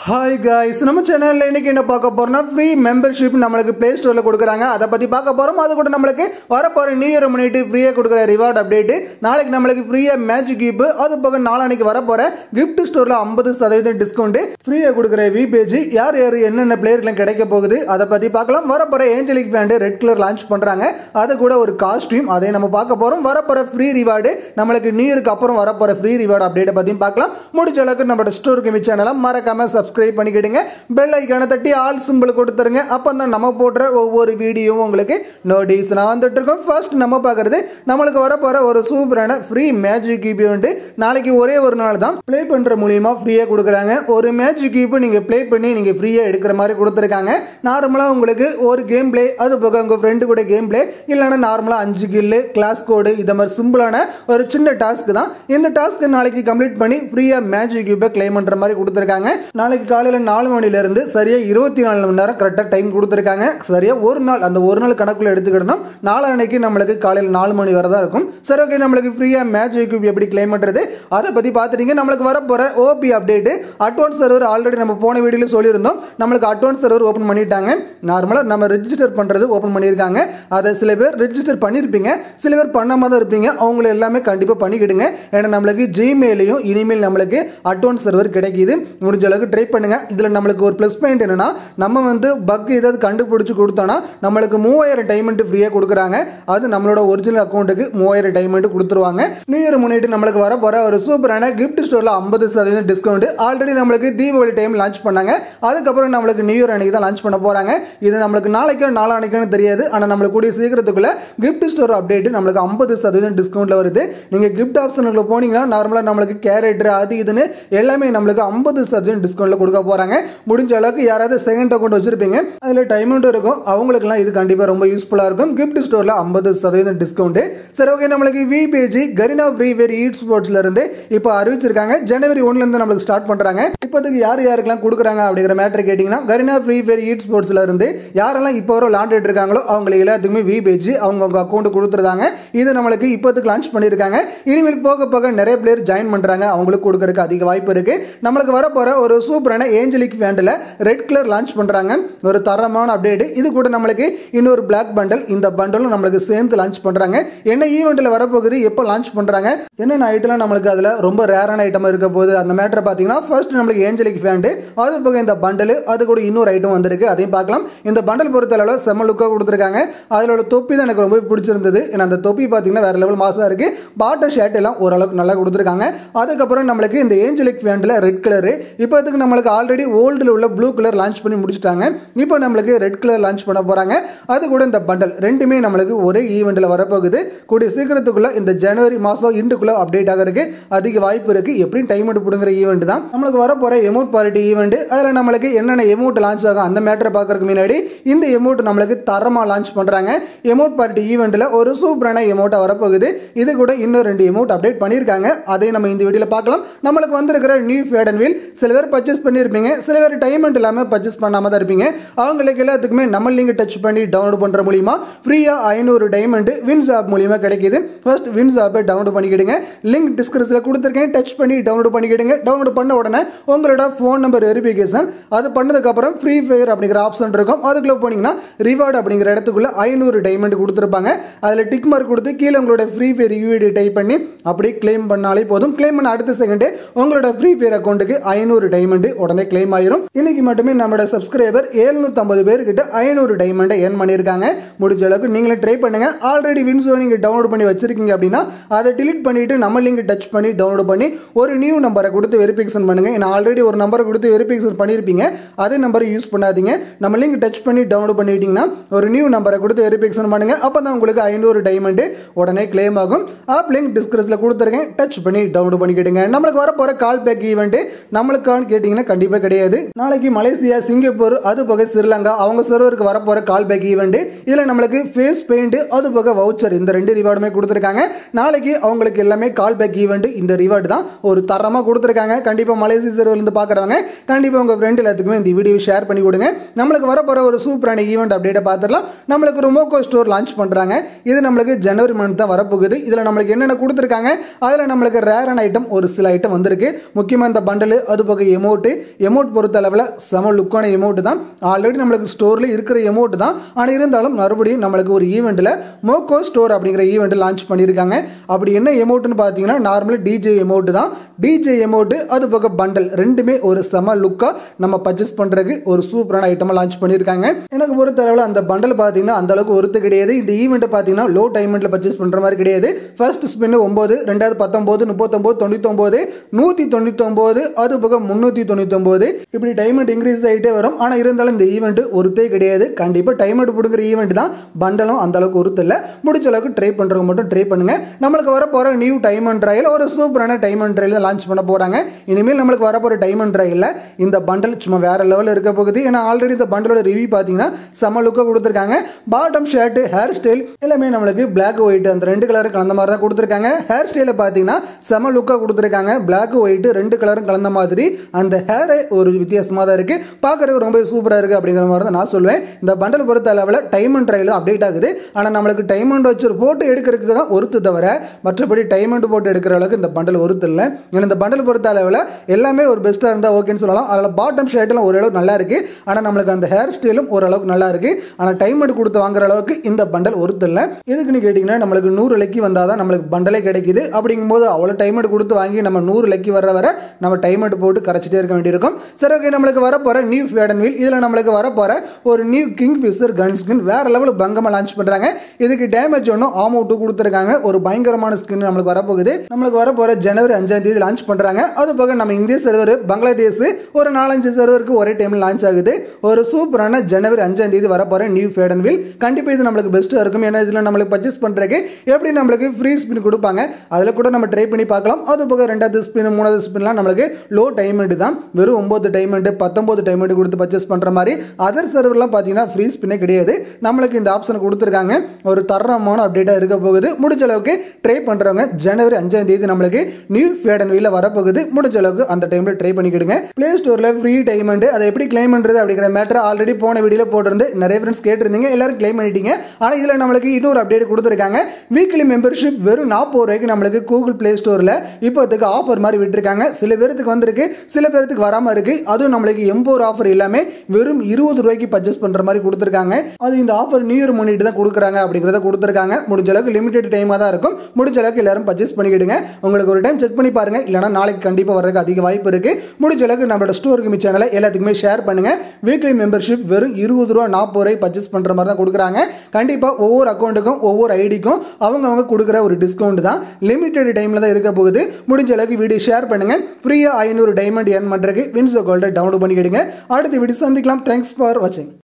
hi guys நம்ம சேனல்ல இன்னைக்கு என்ன பார்க்க போறோம்னா ஃப்ரீ மெம்பர்ஷிப் நம்மளுக்கு பிளே ஸ்டோர்ல கொடுக்குறாங்க அதை பத்தி பார்க்க போறோம் அது கூட நம்மளுக்கு வரப்போற நியூ இயர் முன்னிட்டு ஃப்ரீயா கொடுக்குற ரிவார்ட் அப்டேட் நாளைக்கு நம்மளுக்கு ஃப்ரீயா மேஜிக் கீப் அது போக நாளானைக்கு வரப்போற கிஃப்ட் ஸ்டோர்ல ஐம்பது சதவீதம் டிஸ்கவுண்ட் ஃப்ரீயா கொடுக்குற வி பேஜ் யார் யார் என்னென்ன பிளேயர்லாம் கிடைக்க போகுது அதை பத்தி பார்க்கலாம் வரப்போற angelic pant red colour launch பண்றாங்க அது கூட ஒரு காஸ்டியூம் அதை நம்ம பார்க்க போறோம் வரப்போற ஃப்ரீ ரிவார்டு நம்மளுக்கு நியூ இயருக்கு அப்புறம் வரப்போற ஃப்ரீ ரிவார்டு அப்டேட் பத்தியும் பார்க்கலாம் முடிஞ்ச அளவுக்கு நம்ம ஸ்டோர் கிமி சேனலை மறக்காம சப்ஸ்கிரைப் பண்ணிக்கிடுங்க பெல் ஐக்கானை தட்டி ஆல் சிம்பிள் கொடுத்துருங்க அப்போ தான் நம்ம போடுற ஒவ்வொரு வீடியோவும் உங்களுக்கு நோட்டீஸ்லாம் வந்துட்டு இருக்கோம் ஃபர்ஸ்ட் நம்ம பார்க்கறது நம்மளுக்கு வரப்போற ஒரு சூப்பரான ஃப்ரீ மேஜிக் கீப் வந்து நாளைக்கு ஒரே ஒரு நாள் தான் ப்ளே பண்ற மூலியமா ஃப்ரீயா கொடுக்குறாங்க ஒரு மேஜிக் கீப் நீங்க ப்ளே பண்ணி நீங்க ஃப்ரீயா எடுக்கிற மாதிரி கொடுத்துருக்காங்க நார்மலா உங்களுக்கு ஒரு கேம் ப்ளே அது போக உங்க ஃப்ரெண்டு கூட கேம் ப்ளே இல்லைன்னா நார்மலா அஞ்சு கில்லு கிளாஸ் கோடு இந்த மாதிரி சிம்பிளான ஒரு சின்ன டாஸ்க் தான் இந்த டாஸ்க் நாளைக்கு கம்ப்ளீட் பண்ணி ஃப்ரீயா மேஜிக் கியூபை கிளைம் பண்ற மாதிரி கொடுத்துருக்காங்க நாளைக்கு காலையில நாலு மணில இருந்து சரியா இருபத்தி நாலு மணி நேரம் கரெக்டா டைம் கொடுத்துருக்காங்க சரியா ஒரு நாள் அந்த ஒரு நாள் கணக்குள்ள எடுத்துக்கிட்டோம் நாளானைக்கு நம்மளுக்கு காலையில் நாலு மணி வரை தான் இருக்கும் சரி ஓகே நம்மளுக்கு ஃப்ரீயா மேஜிக் கியூப் எப்படி கிளைம் பண்றது அதை பத்தி பார்த்துட்டீங்க நம்மளுக்கு வரப்போற OB update advance server already நம்ம போன வீடியோல சொல்லியிருந்தோம் நம்மளுக்கு அட்வான்ஸ் சர்வர் ஓப்பன் பண்ணிட்டாங்க நார்மலா நம்ம ரெஜிஸ்டர் பண்றது ஓப்பன் பண்ணியிருக்காங்க அதை சில பேர் ரெஜிஸ்டர் பண்ணியிருப்பீங்க சில பேர் பண்ணாம தான் இருப்பீங்க அவங்கள எல்லாமே கண்டிப்பா பண்ணிக்கிடுங்க ஏன்னா நம்மளுக்கு ஜிமெயிலையும் இனிமேல் நம்மளுக்கு அட்வான்ஸ் சர்வர் கிடைக்குது முடிஞ்ச அளவுக்கு ட்ரை பண்ணுங்க இதுல நம்மளுக்கு ஒரு ப்ளஸ் பாயிண்ட் என்னன்னா நம்ம வந்து பக் ஏதாவது கண்டுபிடிச்சு கொடுத்தோம்னா நம்மளுக்கு மூவாயிரம் டைமண்ட் ஃப்ரீயா கொடுக்குறாங்க அது நம்மளோட ஒரிஜினல் அக்கௌண்ட்டுக்கு மூவாயிரம் டைமண்ட் கொடுத்துருவாங்க நியூ இயர் முன்னிட்டு நம்மளுக்கு வர போற ஒரு சூப்பரான கிஃப்ட் ஸ்டோர்ல ஐம்பது சதவீதம் டிஸ்கவுண்ட் ஆல்ரெடி நம்மளுக்கு தீபாவளி டைம் லான்ச் பண்ணாங்க அதுக்கப்புறம் நம்மளுக்கு நியூ இயர் அன்னைக்கு தான் லான்ச் பண்ண போறாங்க இது நம்மளுக்கு நாளைக்கோ நாளானைக்கோ தெரியாது ஆனா நம்மளுக்கு கூடிய சீக்கிரத்துக்குள்ள கிஃப்ட் ஸ்டோர் அப்டேட் நம்மளுக்கு ஐம்பது சதவீதம் டிஸ்கவுண்ட்ல வருது நீங்க கிஃப்ட் ஆப்ஷனுக்குள்ள போனீங்கன்னா நார்மலா நம்மளுக்கு கேரட் அது இதுன்னு எல்லாமே நம்மளுக்கு ஐம்பது சதவீதம் டிஸ்கவுண்ட்ல கொடுக்க போறாங்க முடிஞ்ச அளவுக்கு யாராவது செகண்ட் அக்கௌண்ட் வச்சிருப்பீங்க அதுல டைமண்ட் இருக்கும் அவங்களுக்குலாம் இது கண்டிப்பா ரொம்ப யூஸ்ஃபுல்லா இருக்கும் கிஃப்ட் ஸ்டோர்ல ஐம்பது சதவீதம் டிஸ்கவுண்ட் சரி ஓகே நம்மளுக்கு விபிஜி கரினா ஃப்ரீ வெரி ஈட் ஸ்போர்ட்ஸ்ல இருந்து இப்போ அறிவிச்சிருக்காங்க ஜனவரி ஒன்ல இருந்து நம்மளுக்கு ஸ்டார்ட் பண்றாங்க இப்போதைக்கு யார் யாருக்கெல்லாம் கொடுக்குறாங்க அப்படிங்கிற மேட்டர் கேட்டீங்கன்னா கரினா ஃப்ரீ வெரி ஈட் ஸ்போர்ட்ஸ்ல இருந்து யாரெல்லாம் இப்போ வர விளாண்டுட்டு இருக்காங்களோ அவங்களுக்கு எல்லாத்துக்குமே விபிஜி அவங்க அவங்க அக்கௌண்ட் கொடுத்துருந்தாங்க இது நம்மளுக்கு இப்போதைக்கு லான்ச் பண்ணியிருக்காங்க இனிமேல் போக போக நிறைய பிளேயர் ஜாயின் பண்றாங்க அவங்களுக்கு கொடுக்கறதுக்கு அதிக வாய்ப்பு இருக்கு நம்மளுக்கு வர போற ஒரு சூப்பரான ஏஞ்சலிக் ஃபேண்டில் ரெட் கலர் லான்ச் பண்றாங்க ஒரு தரமான அப்டேட் இது கூட நம்மளுக்கு இன்னொரு பிளாக் பண்டல் இந்த பண்டலும் நம்மளுக்கு சேர்ந்து லான்ச் பண்றாங்க என்ன ஈவெண்ட்ல வரப்போகுது எப்போ லான்ச் பண்றாங்க என்னென்ன ஐட்டம்லாம் நம்மளுக்கு அதுல ரொம்ப ரேரான ஐட்டம் இருக்க போகுது அந்த மேட்டர் பாத்தீங்கன்னா ஃபர்ஸ்ட் நம்மளுக்கு ஏஞ்சலிக் ஃபேண்டு அது போக இந்த பண்டல் அது கூட இன்னொரு ஐட்டம் வந்திருக்கு அதையும் பார்க்கலாம் இந்த பண்டல் பொறுத்த அளவில் செம்ம லுக்காக கொடுத்துருக்காங்க அதில் உள்ள தொப்பி தான் எனக்கு ரொம்ப பிடிச்சிருந்தது ஏன்னா அந்த தொப்பி பார்த்தீங்கன்னா வேற லெவல் மாசா இருக்கு பாட்டர் ஷர்ட் எல்லாம் ஓரளவுக்கு நல்லா கொடுத்துருக்காங்க அதுக்கப்புறம் நம்மளுக்கு இந்த ஏஞ்சலிக் ஃபேண்டில் ரெட் கலரு இப்போதுக்கு நம்மளுக்கு ஆல்ரெடி ஓல்டில் உள்ள ப்ளூ கலர் லான்ச் பண்ணி முடிச்சிட்டாங்க இப்போ நம்மளுக்கு ரெட் கலர் லான்ச் பண்ண போறாங்க அது கூட இந்த பண்டல் ரெண்டுமே நம்மளுக்கு ஒரே ஈவெண்ட்ல வரப்போகுது கூடிய சீக்கிரத்துக்குள்ள இந்த ஜனவரி மாசம் இண்டுக்குள்ள அப்டேட் ஆகிறதுக்கு அதிக வாய்ப்பு இருக்கு எப்படியும் டைம் எடுத்து பிடுங்குற ஈவெண்ட் தான் நம்மளுக்கு வரப்போற எமௌண்ட் பார்ட்டி ஈவெண்ட் அதில் நம்மளுக்கு என்னென்ன எமௌண்ட் லான்ச் ஆகும் அந்த மேட்டரை பார்க்கறதுக்கு முன்னாடி இந்த எமௌண்ட் நம்மளுக்கு தரமா லான்ச் பண்றாங்க எமௌண்ட் பார்ட்டி ஈவெண்ட்ல ஒரு சூப்பரான எமௌண்ட்டா வரப்போகுது இது கூட இன்னும் ரெண்டு எமௌண்ட் அப்டேட் பண்ணியிருக்காங்க அதையும் நம்ம இந்த வீடியோல பார்க்கலாம் நம்மளுக்கு வந்திருக்கிற நியூ ஃபேட் அண்ட் வீல் சில பேர் பர்ச்சேஸ் பண்ணியிருப்பீங்க சில பேர் டைமண்ட் இல்லாமல் பர்ச்சேஸ் பண்ணாம தான் இருப்பீங்க அவங்களுக்கு எல்லாத்துக்குமே நம்ம லிங்க் டச் பண்ணி டவுன்லோட் பண்ற மூலியமா ஃப்ரீயா ஐநூறு டைமண்ட் வின்ஸ் ஆப் மூலியமா கிடைக்குது ஃபர்ஸ்ட் வின்ஸ் ஆப்பை டவுன்லோட் பண்ணிக்கிடுங்க லிங்க் டிஸ்கிரிப்ஷனில் கொடுத்துருக்கேன் டச் பண்ணி டவுன்லோட் பண்ணிக்கிடுங்க டவுன்லோட் பண்ண உடனே உங்களோட ஃபோன் நம்பர் வெரிஃபிகேஷன் அது பண்ணதுக்கப்புறம் ஃப்ரீ ஃபயர் அப்படிங்கிற ஆப்ஷன் இருக்கும் அதுக்குள்ள போனீங்கன்னா ரிவார்டு அப்படிங்கிற இடத்துக்குள்ள ஐநூறு டைமண்ட் கொடுத்துருப்பாங்க அதில் டிக் மார்க் கொடுத்து கீழே உங்களோட ஃப்ரீ ஃபயர் யூஐடி டைப் பண்ணி அப்படியே கிளைம் பண்ணாலே போதும் கிளைம் பண்ண அடுத்த செகண்டே உங்களோட ஃப்ரீ ஃபயர் அக்கௌண்ட்டுக்கு ஐநூறு டைமண்ட் உடனே கிளைம் ஆயிரும் இன்னைக்கு மட்டுமே நம்மளோட சப்ஸ்கிரைபர் எழுநூத்தி ஐம்பது பேர்கிட்ட ஐநூறு டைமண்டை ஏர்ன் பண்ணியிருக்காங்க முடிஞ்ச அளவுக்கு நீங்களும் ட்ரை பண்ணுங்க ஆல்ரெடி வின்சோ நீங்க டவுன்லோட் பண்ணி வச்சிருக்கீங்க அப்படின்னா அதை டிலீட் பண்ணிட்டு நம்ம லிங்க் டச் பண்ணி டவுன்லோட் பண்ணி ஒரு நியூ நம்பரை கொடுத்து வெரிஃபிகேஷன் பண்ணுங்க ஏன்னா ஆல்ரெடி ஒரு நம்பரை கொடுத்து வெரிஃபிகேஷன் பண்ணியிருப்பீங்க அதே நம்பரை யூஸ் பண்ணாதீங்க நம்ம லிங்க் டச் பண்ணி டவுன்லோட் பண்ணிட்டீங்கன்னா ஒரு நியூ நம்பரை கொடுத்து வெரிஃபிகேஷன் பண்ணுங்க அப்போ தான் உங்களுக்கு ஐநூறு டைமண்ட் உடனே கிளைம் ஆகும் ஆப் லிங்க் டிஸ்கிரிப்ஷனில் கொடுத்துருக்கேன் டச் பண்ணி டவுன்லோட் பண்ணிக்கிடுங்க நம்மளுக்கு வர போற கால் பேக் ஈவெண்ட் நம்மளுக்கான்னு கேட்டிங்கன்னா கண்டிப்பாக கிடையாது நாளைக்கு மலேசியா சிங்கப்பூர் அது போக ஸ்ரீலங்கா அவங்க சர்வருக்கு வர போற கால் பேக் ஈவெண்ட் இதில் நம்மளுக்கு ஃபேஸ் பெயிண்ட் அது போக வவுச்சர் இந்த ரெண்டு ரிவார்டுமே கொடுத்துருக்காங்க நாளைக்கு அவங்களுக்கு எல்லாமே கால் பேக் ஈவெண்ட் இந்த ரிவார்டு தான் ஒரு தரமாக கொடுத்துருக்காங்க கண்டிப்பாக மலேசியா சர்வர்லேருந்து பார்க்குறவங்க கண்டிப்பாக உங்கள் ஃப்ரெண்ட் எல்லாத்துக்குமே இந்த வீடியோ ஷேர் பண்ணி கொடுங்க நம்மளுக்கு வர போகிற ஒரு சூப்பரான ஈவெண்ட் அப்டேட்டை பார்த்துடலாம் நம்மளுக்கு ஒரு மோக்கோ ஸ்டோர் லான்ச் பண்ணுறாங்க இது நம்மளுக்கு ஜனவரி மந்த் தான் வரப்போகுது இதில் நம்மளுக்கு என்னென்ன கொடுத்துருக்காங்க அதில் நம்மளுக்கு ரேரான ஐட்டம் ஒரு சில ஐட்டம் வந்திருக்கு முக்கியமாக இந்த பண்டலு அது போக எமௌண்ட்டு எமௌண்ட் பொறுத்த அளவில் செம லுக்கான எமௌண்ட் தான் ஆல்ரெடி நம்மளுக்கு ஸ்டோரில் இருக்கிற எமௌண்ட் தான் ஆனால் இருந்தாலும் மறுபடியும் நம்மளுக்கு ஒரு ஈவெண்ட்டில் மோக்கோ ஸ்டோர் அப்படிங்கிற ஈவெண்ட் லான்ச் பண்ணியிருக்காங்க அப்படி என்ன எமௌண்ட்னு பார்த்தீங்கன்னா நார்மலி டிஜே எமௌண்ட் தான் டிஜே எமௌண்ட் அது போக பண்டல் ரெண்டுமே ஒரு செம லுக்காக நம்ம பர்ச்சேஸ் பண்ணுறதுக்கு ஒரு சூப்பரான ஐட்டமாக லான்ச் பண்ணியிருக்காங்க எனக்கு பொறுத்த அளவில் அந்த பண்டல் பார்த்தீங்கன்னா அந்த அளவுக்கு ஒருத்து கிடையாது இந்த ஈவெண்ட் பார்த்தீங்கன்னா லோ டைமெண்ட்டில் பர்ச்சேஸ் பண்ணுற மாதிரி கிடையாது ஃபர்ஸ்ட் ஸ்பின் ஒம்பது ரெண்டாயிரத்து பத்தொம்போது முப்பத்தொம்போது தொண்ணூத்தொம்போது நூற்றி தொண்ணூத்தொம்போது அது போக முந்நூற்றி தொண்ணூத்தொம்போது இப்படி டைமெண்ட் இன்க்ரீஸ் ஆகிட்டே வரும் ஆனால் இருந்தாலும் இந்த ஈவெண்ட் ஒருத்தே கிடையாது கண்டிப்பாக டைமெண்ட் பிடுங்குற ஈவெண்ட் தான் பண்டலும் அந்த அளவுக்கு ஒருத்து இல்லை முடிச்ச அளவுக்கு ட்ரை பண்ணுறவங்க மட்டும் ட்ரை பண்ணுங்க நம்மளுக்கு வர போகிற நியூ டைமண்ட் ட்ரையில் ஒரு சூப்பரான டைமண்ட் ட்ரையில் லான்ச் பண்ண போகிறாங்க இனிமேல் நம்மளுக்கு வர போகிற டைமண்ட் ட்ரையில் இந்த பண்டல் சும்மா வேற லெவலில் இருக்க போகுது ஏன்னா ஆல்ரெடி இந்த பண்டலோட ரிவ்யூ பார்த்தீங்கன்னா செம்ம லுக்காக கொடுத்துருக்காங்க பாட்டம் ஷர்ட் ஹேர் ஸ்டைல் எல்லாமே நம்மளுக்கு பிளாக் ஒயிட் அந்த ரெண்டு கலர் கலந்த மாதிரி தான் கொடுத்துருக்காங்க ஹேர் ஸ்டைலை பார்த்தீங்கன்னா செம லுக்காக கொடுத்துருக்காங்க பிளாக் ஒயிட் ரெண்டு கலரும் கலந்த மாதிரி அந்த ஹேர் ஒரு வித்தியாசமாக தான் இருக்குது பார்க்குறதுக்கு ரொம்ப சூப்பராக இருக்குது அப்படிங்கிற மாதிரி தான் நான் சொல்லுவேன் இந்த பண்டல் பொறுத்த அளவில் டைம் அண்ட் ட்ரையில் அப்டேட் ஆகுது ஆனால் நம்மளுக்கு டைம் அண்ட் வச்சு ஒரு போட்டு எடுக்கிறதுக்கு தான் ஒருத்து தவிர மற்றபடி டைம் அண்ட் போட்டு எடுக்கிற அளவுக்கு இந்த பண்டல் ஒருத்து இல்லை ஏன்னா இந்த பண்டல் பொறுத்த அளவில் எல்லாமே ஒரு பெஸ்ட்டாக இருந்தால் ஓகேன்னு சொல்லலாம் அதில் பாட்டம் ஷர்ட்லாம் ஓரளவுக்கு நல்லா இருக்குது ஆனால் நம்மளுக்கு அந்த ஹேர் ஸ்டைலும் ஓரளவுக்கு நல்லா இருக்குது ஆனால் டைம் அண்ட் கொடுத்து வாங்குற அளவுக்கு இந்த பண்டல் ஒருத்து இல்லை எதுக்குன்னு கேட்டிங்கன்னா நம்மளுக்கு நூறு லக்கி வந்தால் தான் நம்மளுக்கு பண்டலே கிடைக்குது அப்படிங்கும்போது அவ்வளோ டைம் அண்ட் கொடுத்து வாங்கி நம்ம நூறு லக்கி வர வர நம்ம டைம் அண்ட் போட்டு கரைச்சிட்டே இருக்க வேண்டியிருக்கும் சரி ஓகே நம்மளுக்கு வர போகிற நியூ ஃபேடன் வீல் இதில் நம்மளுக்கு வர போகிற ஒரு new Kingfisher gun skin வேற லெவல் பங்கமாக லான்ச் பண்ணுறாங்க இதுக்கு டேமேஜ் ஒன்றும் ஆமௌண்ட்டு கொடுத்துருக்காங்க ஒரு பயங்கரமான ஸ்கின் நம்மளுக்கு வரப்போகுது நம்மளுக்கு வர போகிற ஜனவரி அஞ்சாம் தேதி லான்ச் பண்ணுறாங்க அது போக நம்ம இந்திய சர்வர் பங்களாதேஷ் ஒரு நாலஞ்சு சர்வருக்கு ஒரே டைமில் லான்ச் ஆகுது ஒரு சூப்பரான ஜனவரி அஞ்சாம் தேதி வர போகிற நியூ ஃபேடன் வீல் கண்டிப்பாக இது நம்மளுக்கு பெஸ்ட்டாக இருக்கும் ஏன்னா இதில் நம்மளுக்கு பர்ச்சேஸ் பண்ணுறதுக்கு எப்படி நம்மளுக்கு ஃப்ரீ ஸ்பின் கொடுப்பாங்க அதில் கூட நம்ம ட்ரை பண்ணி பார்க்கலாம் அது போக ரெண்டாவது ஸ்பின் மூணாவது ஸ்பின்லாம் நம்மளுக்கு லோ டைமண்ட் தான் வெறும் ஒம்பது டைமண்ட் பத்தொம்பது டைமண்ட் கொடுத்து பர்ச்சேஸ் பண்ணுற மாதிரி அதர் சர்வர்லாம் பார்த்தீங்கன்னா ஃப்ரீ ஸ்பின்னே கிடையாது நம்மளுக்கு இந்த ஆப்ஷன் கொடுத்துருக்காங்க ஒரு தரமான அப்டேட்டாக இருக்க போகுது முடிஞ்ச அளவுக்கு ட்ரை பண்ணுறவங்க ஜனவரி அஞ்சாம் தேதி நம்மளுக்கு நியூ ஃபேடன் வீல வரப்போகுது முடிஞ்ச அளவுக்கு அந்த டைமில் ட்ரை பண்ணிக்கிடுங்க ப்ளே ஸ்டோரில் ஃப்ரீ டைமண்ட் அதை எப்படி கிளைம் பண்ணுறது அப்படிங்கிற மேட்டர் ஆல்ரெடி போன வீடியோவில் போட்டிருந்து நிறைய ஃப்ரெண்ட்ஸ் கேட்டிருந்தீங்க எல்லாரும் கிளைம் பண்ணிட்டீங்க ஆனால் இதில் நம்மளுக்கு இன்னொரு அப்டேட் கொடுத்துருக்காங்க வீக்லி மெம்பர்ஷிப் வெறும் நாற்பது ரூபாய்க்கு நம்மளுக்கு கூகுள் ப்ளே ஸ்டோரில் இப்போத்துக்கு ஆஃபர் மாதிரி விட்டுருக்காங்க சில பேருக்கு வந்திருக்கு சில பேருக்கு வராமல் இருக்கு அதுவும் நம்மளுக்கு எம்போர் ஆஃபர் எல்லாமே வெறும் இருபது ரூபாய்க்கு பர்ச்சேஸ் பண்ணுற மாதிரி கொடுத்துருக்காங்க அது இந்த ஆஃபர் நியூ இயர் முன்னிட்டு தான் கொடுக்குறாங்க அப்படிங்கிறத கொடுத்துருக்காங்க முடிஞ்ச அளவுக்கு லிமிடெட் டைமாக தான் இருக்கும் முடிஞ்ச அளவுக்கு எல்லாரும் பர்ச்சேஸ் பண்ணிக்கிடுங்க உங்களுக்கு ஒரு டைம் செக் பண்ணி பாருங்க இல்லைனா நாளைக்கு கண்டிப்பாக வர்றதுக்கு அதிக வாய்ப்பு இருக்கு முடிஞ்ச அளவுக்கு நம்மளோட ஸ்டோருக்கு மிச்ச சேனலை எல்லாத்துக்குமே ஷேர் பண்ணுங்க வீக்லி மெம்பர்ஷிப் வெறும் இருபது ரூபா நாற்பது ரூபாய் பர்ச்சேஸ் பண்ணுற மாதிரி தான் கொடுக்குறாங்க கண்டிப்பாக ஒவ்வொரு அக்கௌண்ட்டுக்கும் ஒவ்வொரு ஐடிக்கும் அவங்க அவங்க கொடுக்குற ஒரு டிஸ்கவுண்ட் தான் லிமிடெட் டைமில் தான் இருக்க போகுது முடிஞ்ச அளவுக்கு வீடியோ ஷேர் பண்ணுங்க ஃப்ரீயாக ஐநூறு டைமண்ட் ஏர்ன் பண்ணுறதுக்கு வின்சோ கோல்டை டவுன்லோட் பண்ணிக்கிடுங்க அடுத்த வீடியோ சந்திக்கலாம் தேங்க்ஸ் ஃபார் வாட்சிங்